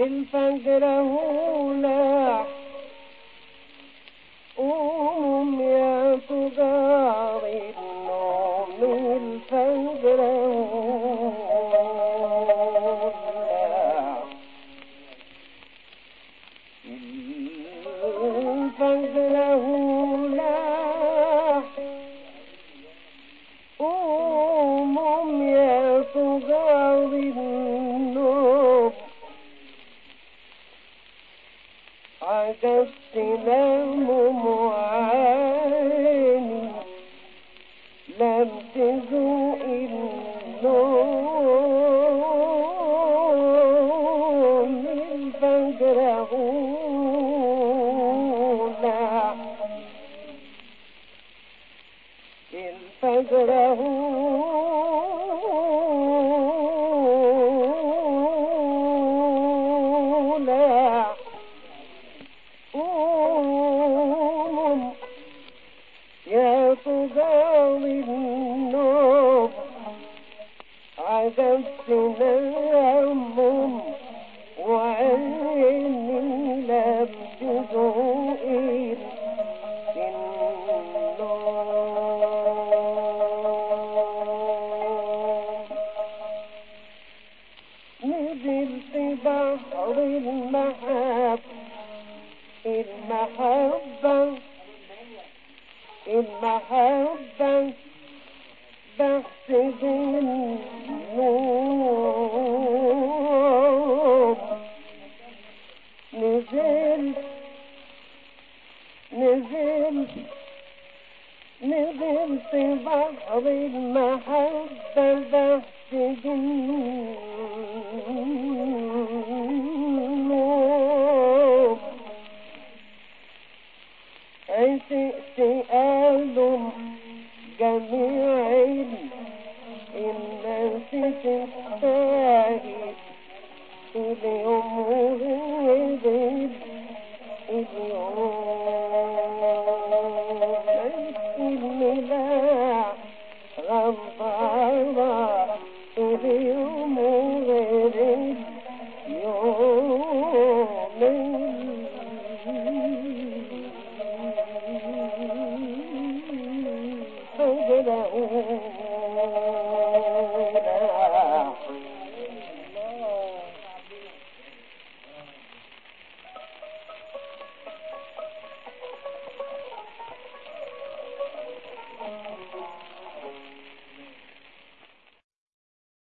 الفجر هولاح قوم يا تجار النوم الفجر هولاح الفجر هولاح قوم يا تجار النوم عجزت لم معاني لم تذوق النوم الفجر هولا الفجر هولا قوم يا تجاوي النوم عجبت نام وعيني لم تذوق النوم نزلت بحر المحب المحبة المحبة بحسب النوم نزلت نزلت نزلت بحر المحبة بحسب النوم عشقت آل جميع الناس تستاهل اليوم